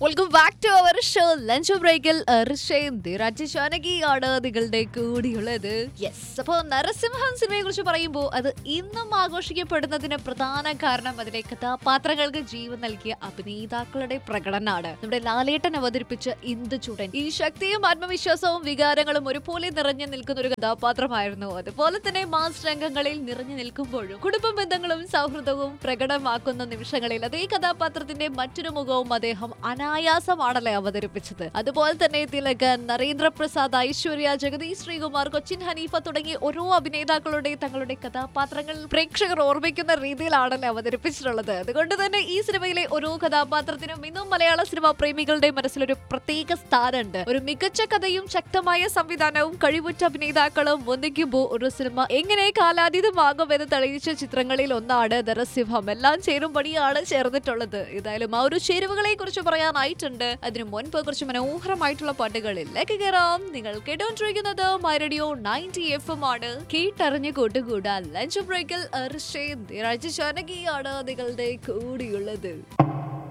welcome back to our show lunch ബ്രേക്കിൽ ഋഷയും ധീരാജ് ജാനകിയാണ് നിങ്ങളുടെ കൂടിയുള്ളത് യെസ് അപ്പോൾ നരസിംഹം സിനിമയെ കുറിച്ച് പറയുമ്പോൾ അത് ഇന്നും ആഘോഷിക്കപ്പെടുന്നതിന് പ്രധാന കാരണം അതിലെ കഥാപാത്രങ്ങൾക്ക് ജീവൻ നൽകിയ അഭിനേതാക്കളുടെ പ്രകടനമാണ് നമ്മുടെ ലാലേട്ടൻ അവതരിപ്പിച്ച ഇന്ദുചൂടൻ ഈ ശക്തിയും ആത്മവിശ്വാസവും വികാരങ്ങളും ഒരുപോലെ നിറഞ്ഞു നിൽക്കുന്ന ഒരു കഥാപാത്രമായിരുന്നു അതുപോലെ തന്നെ മാസ് രംഗങ്ങളിൽ നിറഞ്ഞു നിൽക്കുമ്പോഴും കുടുംബ ബന്ധങ്ങളും സൗഹൃദവും പ്രകടമാക്കുന്ന നിമിഷങ്ങളിൽ അതേ കഥാപാത്രത്തിന്റെ മറ്റൊരു മുഖവും അദ്ദേഹം അനായാസമാണല്ലേ അവതരിപ്പിച്ചത് അതുപോലെ തന്നെ തിലകൻ നരേന്ദ്രപ്രസാദ് ഐശ്വര്യ ജഗദീഷ് ശ്രീകുമാർ കൊച്ചിൻ ഹനീഫ തുടങ്ങിയ ഓരോ അഭിനേതാക്കളുടെ തങ്ങളുടെ കഥാപാത്രങ്ങൾ പ്രേക്ഷകർ ഓർമ്മിക്കുന്ന രീതിയിലാണല്ലേ അവതരിപ്പിച്ചിട്ടുള്ളത് അതുകൊണ്ട് തന്നെ ഈ സിനിമയിലെ ഓരോ കഥാപാത്രത്തിനും ഇന്നും മലയാള സിനിമാ പ്രേമികളുടെ മനസ്സിലൊരു പ്രത്യേക സ്ഥാനമുണ്ട് ഒരു മികച്ച കഥയും ശക്തമായ സംവിധാനവും കഴിവുറ്റ അഭിനേതാക്കളും ഒന്നിക്കുമ്പോൾ ഒരു സിനിമ എങ്ങനെ കാലാതീതമാകുമെന്ന് തെളിയിച്ച ചിത്രങ്ങളിൽ ഒന്നാണ് നരസിംഹം എല്ലാം ചേരുംപടിയാണ് ചേർന്നിട്ടുള്ളത് ഏതായാലും ആ ഒരു ചേരുവകളെ കുറിച്ച് പറയാനായിട്ടുണ്ട് അതിനു മുൻപ് കുറച്ച് മനോഹരമായിട്ടുള്ള പാട്ടുകളിലേക്ക് കയറാം നിങ്ങൾ കേട്ടോണ്ടിരിക്കുന്നത് my radio ninety F M ആണ് കേട്ടറിഞ്ഞ് കൂട്ടുകൂടാൻ ലഞ്ച് ബ്രേക്കിൽ അർഷേ ജാനകിയാണ് നിങ്ങളുടെ കൂടിയുള്ളത്